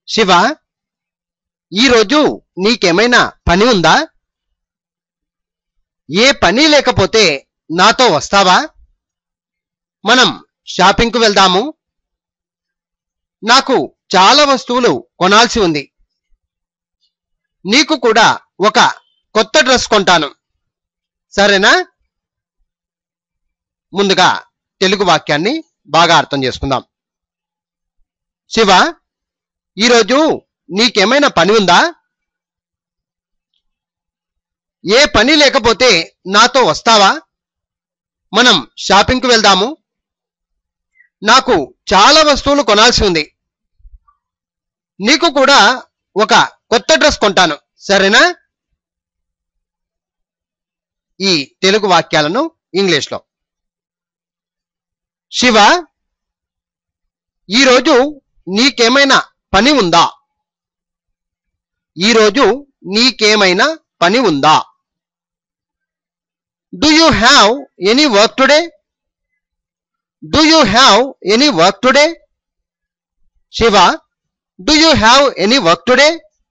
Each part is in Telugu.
శివ ఈరోజు నీకేమైనా పని ఉందా ఏ పని లేకపోతే నాతో వస్తావా మనం షాపింగ్కు వెళ్దాము నాకు చాలా వస్తువులు కొనాల్సి ఉంది నీకు కూడా ఒక కొత్త డ్రెస్ కొంటాను సరేనా ముందుగా తెలుగు వాక్యాన్ని బాగా అర్థం చేసుకుందాం శివ ఈరోజు నీకేమైనా పని ఉందా ఏ పని లేకపోతే నాతో వస్తావా మనం షాపింగ్కు వెళ్దాము నాకు చాలా వస్తువులు కొనాల్సి ఉంది నీకు కూడా ఒక కొత్త డ్రెస్ కొంటాను సరేనా ఈ తెలుగు వాక్యాలను ఇంగ్లీష్లో శివ ఈరోజు నీకేమైనా పని ఉందా ఈరోజు నీకేమైనా పని ఉందా do you have any work today do you have any work today Shiva do you have any work today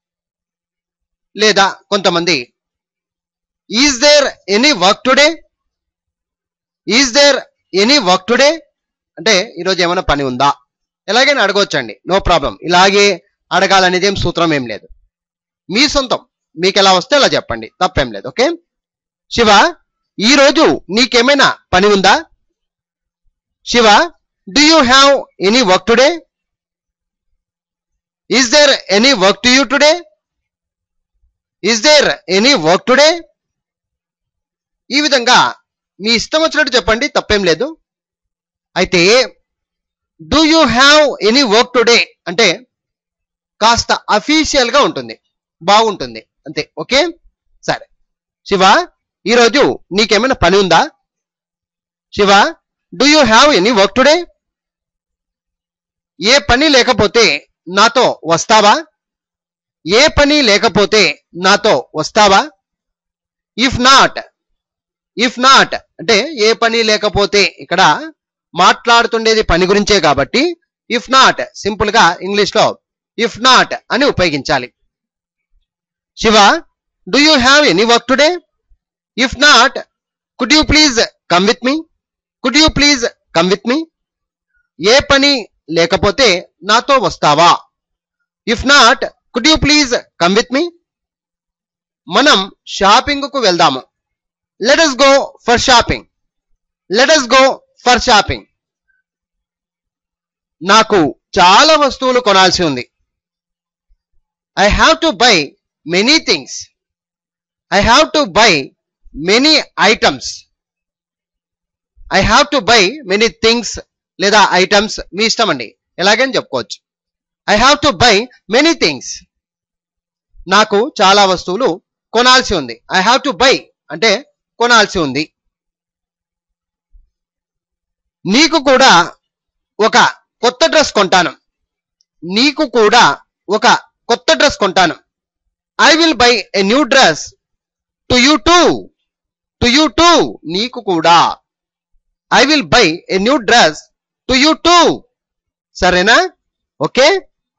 లేదా కొంతమంది is there any work today is there any work today అంటే ఈరోజు ఏమైనా పని ఉందా ఎలాగైనా అడగవచ్చండి నో ప్రాబ్లం ఇలాగే అడగాలనేది ఏం సూత్రం ఏం లేదు మీ సొంతం మీకు ఎలా వస్తే అలా చెప్పండి తప్పేం లేదు ఓకే శివ ఈరోజు నీకేమైనా పని ఉందా Shiva do you have any work today is there any work to you today is there any work today ఈ విధంగా మీ ఇష్టం వచ్చినట్టు చెప్పండి తప్పేం లేదు అయితే డూ you have any work today అంటే కాస్త అఫీషియల్ గా ఉంటుంది బాగుంటుంది అంతే ఓకే సరే శివ ఈరోజు నీకేమైనా పని ఉందా Shiva do you have any work today ఏ పని లేకపోతే నాతో వస్తావా ఏ పని లేకపోతే నాతో వస్తావా ఇఫ్ నాట్ ఇఫ్ నాట్ అంటే ఏ పని లేకపోతే ఇక్కడ మాట్లాడుతుండేది పని గురించే కాబట్టి ఇఫ్ నాట్ సింపుల్ గా ఇంగ్లీష్ లో ఇఫ్ నాట్ అని ఉపయోగించాలి Shiva do you have any work today if not could you please come with me could you please come with me ఏ పని లేకపోతే నాతో వస్తావా if not could you please come with me మనం షాపింగ్ కు వెళ్దాము let us go for shopping let us go for shopping నాకు చాలా వస్తువులు కొనాల్సి ఉంది I have to buy many things I have to buy many items I have to buy many things లేదా ఐటమ్స్ మీ ఇష్టం అండి ఎలాగని చెప్పుకోవచ్చు I have to buy many things నాకు చాలా వస్తువులు కొనాల్సి ఉంది ఐ హ్యావ్ టు బై అంటే కొనాల్సి ఉంది నీకు కూడా ఒక కొత్త డ్రెస్ కొంటాను నీకు కూడా ఒక కొత్త డ్రెస్ కొంటాను I will buy a new dress to you too to you too నీకు కూడా I will buy a new dress to you too సరేనా ఓకే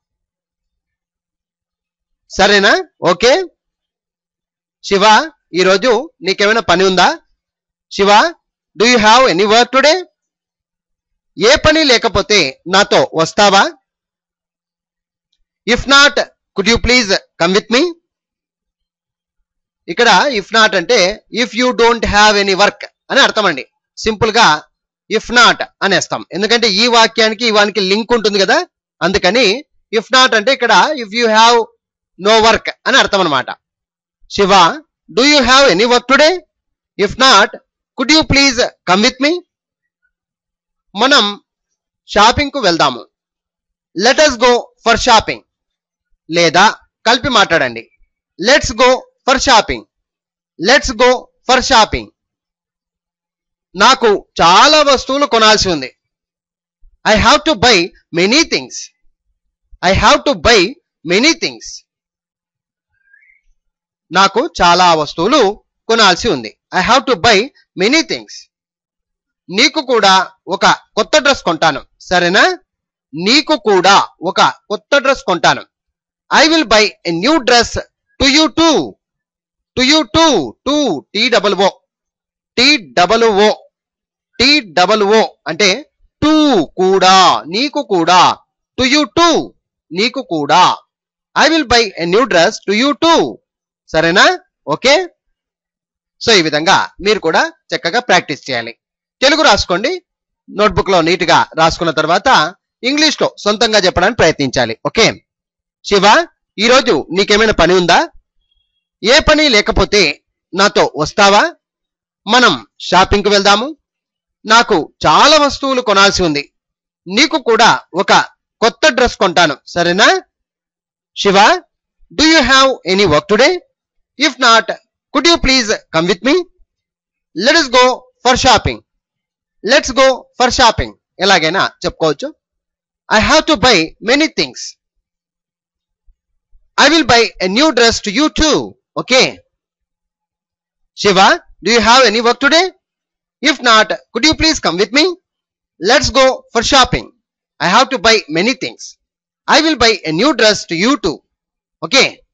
సరేనా ఓకే శివ ఈరోజు నీకేమైనా పని ఉందా Shiva do you have any work today ఏ పని లేకపోతే నాతో వస్తావా if not could you please come with me ఇక్కడ ఇఫ్ నాట్ అంటే if you don't have any work అని అర్థం అండి సింపుల్ గా ఇఫ్ నాట్ అనేస్తాం ఎందుకంటే ఈ వాక్యానికి ఈ వానికి లింక్ ఉంటుంది కదా అందుకని ఇఫ్ నాట్ అంటే ఇక్కడ if you have no work అని అర్థం అనమాట Shiva do you have any work today if not could you please come with me మనం షాపింగ్ కు వెళ్దాము let us go for shopping లేదా కలిపి మాట్లాడండి let's go for shopping let's go for shopping నాకు చాలా వస్తువులు కొనాల్సి ఉంది I have to buy many things I have to buy many things నాకు చాలా వస్తువులు కొనాల్సి ఉంది I have to buy many things నీకు కూడా ఒక కొత్త డ్రెస్ కొంటాను సరేనా నీకు కూడా ఒక కొత్త డ్రెస్ కొంటాను I will buy a new dress to you too to you too too T double O T double O T double O అంటే టూ కూడా నీకు కూడా టు యూ టూ నీకు కూడా I will buy a new dress to you too సరేనా ఓకే సో ఈ విధంగా మీరు కూడా చక్కగా ప్రాక్టీస్ చేయాలి తెలుగు రాసుకోండి నోట్బుక్ లో నీట్ గా రాసుకున్న తర్వాత ఇంగ్లీష్ లో సొంతంగా చెప్పడానికి ప్రయత్నించాలి ఓకే శివ ఈరోజు నీకేమైనా పని ఉందా ఏ పని లేకపోతే నాతో వస్తావా మనం షాపింగ్ కు వెళ్దాము నాకు చాలా వస్తువులు కొనాల్సి ఉంది నీకు కూడా ఒక కొత్త డ్రెస్ కొంటాను సరేనా Shiva do you have any work today if not could you please come with me let's go for shopping let's go for shopping ఎలాగైనా చెప్పుకోవచ్చు I have to buy many things I will buy a new dress to you too okay Shiva do you have any work today if not could you please come with me let's go for shopping I have to buy many things I will buy a new dress to you too okay